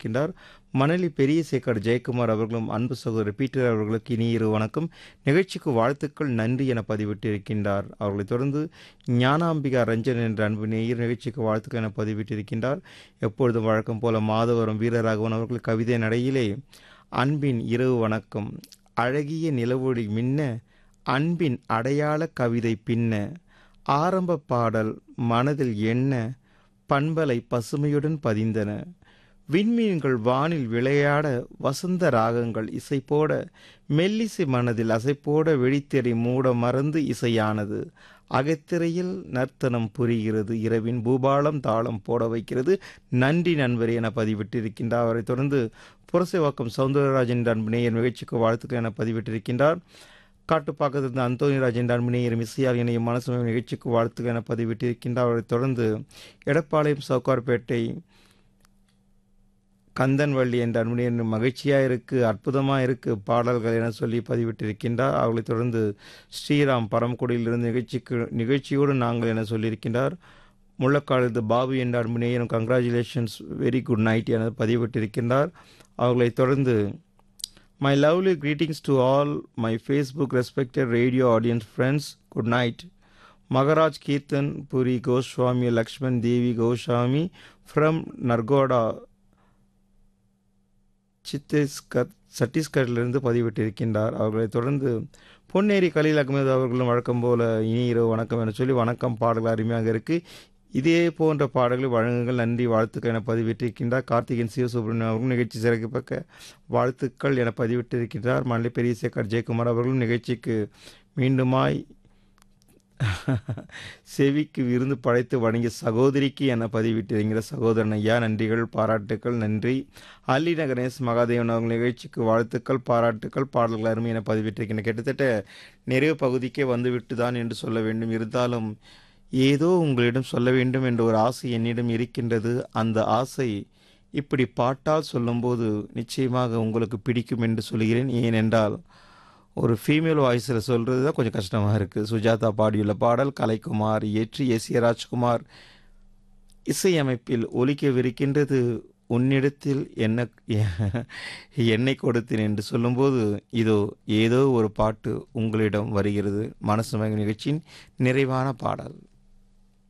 பதிவிட்டிருக்கின்றார் மணலி பெரிய சேக்காடு ஜெயக்குமார் அவர்களும் அன்பு சகோதரர் பீட்டர் அவர்களுக்கு இனி இரு வணக்கம் நிகழ்ச்சிக்கு வாழ்த்துக்கள் நன்றி என பதிவிட்டிருக்கின்றார் அவர்களைத் தொடர்ந்து ஞானாம்பிகா ரஞ்சன் என்ற அன்பு நேயர் நிகழ்ச்சிக்கு வாழ்த்துக்கள் என பதிவிட்டிருக்கின்றார் எப்பொழுதும் வழக்கம் போல மாதவரம் வீரராகவன் அவர்கள் கவிதை நடையிலே அன்பின் இரவு வணக்கம் அழகிய நிலவொளி மின்ன அன்பின் அடையாள கவிதை பின்ன ஆரம்ப பாடல் மனதில் எண்ண பண்பலை பசுமையுடன் பதிந்தன விண்மீன்கள் வானில் விளையாட வசந்த ராகங்கள் இசைப்போட மெல்லிசை மனதில் அசைப்போட வெளித்திரை மூட மறந்து இசையானது அகத்திரையில் நர்த்தனம் புரிகிறது இரவின் பூபாலம் தாளம் போட வைக்கிறது நன்றி நண்பரே என பதிவிட்டிருக்கின்றார் அவரை தொடர்ந்து புரசைவாக்கம் சவுந்தரராஜன் அன்பு நேயர் நிகழ்ச்சிக்கு வாழ்த்துக்கள் என பதிவிட்டிருக்கின்றார் காட்டுப்பாக்கத்திலிருந்து அந்தோனி ராஜன் அன்பு நேயர் மிஸ்ஸியார் இணையும் மனசுமை நிகழ்ச்சிக்கு வாழ்த்துக்கள் என பதிவிட்டிருக்கின்றார் அவரை தொடர்ந்து எடப்பாளையம் சவுக்கார்பேட்டை கந்தன்வள்ளி என்ற அன்புடைய மகிழ்ச்சியாக இருக்குது அற்புதமாக இருக்குது பாடல்கள் என சொல்லி பதிவிட்டிருக்கின்றார் அவர்களைத் தொடர்ந்து ஸ்ரீராம் பரமக்குடியிலிருந்து நிகழ்ச்சிக்கு நிகழ்ச்சியோடு நாங்கள் என சொல்லியிருக்கின்றார் முள்ளக்காடு பாபு என்ற அன்புநேயரும் கங்க்ராச்சுலேஷன்ஸ் வெரி குட் நைட் என பதிவிட்டிருக்கின்றார் அவர்களைத் தொடர்ந்து my lovely greetings to all my Facebook respected radio audience friends good night Maharaj Kirtan Puri Goswami Lakshman Devi Goswami from Narkoda Chhattisgarh சத்தீஸ்கரிலிருந்து பதிவிட்டிருக்கின்றார் அவர்களை தொடர்ந்து பொன்னேரி கலீல் அகமது அவர்களும் வழக்கம் போல இனி இரவு வணக்கம் என சொல்லி வணக்கம் பாடல்கள் அருமையாக இருக்குது இதே போன்ற பாடல்களை வழங்குங்கள் நன்றி வாழ்த்துக்கள் என பதிவிட்டிருக்கின்றார் கார்த்திகேயன் சிவசுப்ரமணியம் அவர்களும் நிகழ்ச்சி சிறக்கப்பக்க வாழ்த்துக்கள் என பதிவிட்டிருக்கின்றார் மல்லை பெரிய சேகர் ஜெயக்குமார் அவர்களும் நிகழ்ச்சிக்கு மீண்டுமாய் செவிக்கு விருந்து படைத்து வணங்கிய சகோதரிக்கு என பதிவிட்டிருக்கிற சகோதரன் ஐயா நன்றிகள் பாராட்டுக்கள் நன்றி அல்லி நகரேஷ் மகாதேவன் அவர்கள் நிகழ்ச்சிக்கு வாழ்த்துக்கள் பாராட்டுக்கள் பாடல்கள் அருமை என பதிவிட்டிருக்கின்றன கிட்டத்தட்ட நிறைவு பகுதிக்கே வந்துவிட்டு தான் என்று சொல்ல வேண்டும் இருந்தாலும் ஏதோ உங்களிடம் சொல்ல வேண்டும் என்ற ஒரு ஆசை என்னிடம் இருக்கின்றது அந்த ஆசை இப்படி பாட்டால் சொல்லும்போது நிச்சயமாக உங்களுக்கு பிடிக்கும் என்று சொல்கிறேன் ஏனென்றால் ஒரு ஃபீமேல் வாய்ஸில் சொல்கிறது தான் கொஞ்சம் கஷ்டமாக இருக்குது சுஜாதா பாடியுள்ள பாடல் கலைக்குமார் ஏற்றி எஸ் ஏ ராஜ்குமார் இசையமைப்பில் ஒலிக்கவிருக்கின்றது உன்னிடத்தில் என்ன என்னை கொடுத்தேன் என்று சொல்லும்போது இதோ ஏதோ ஒரு பாட்டு உங்களிடம் வருகிறது மனசு மக நிகழ்ச்சியின் நிறைவான பாடல்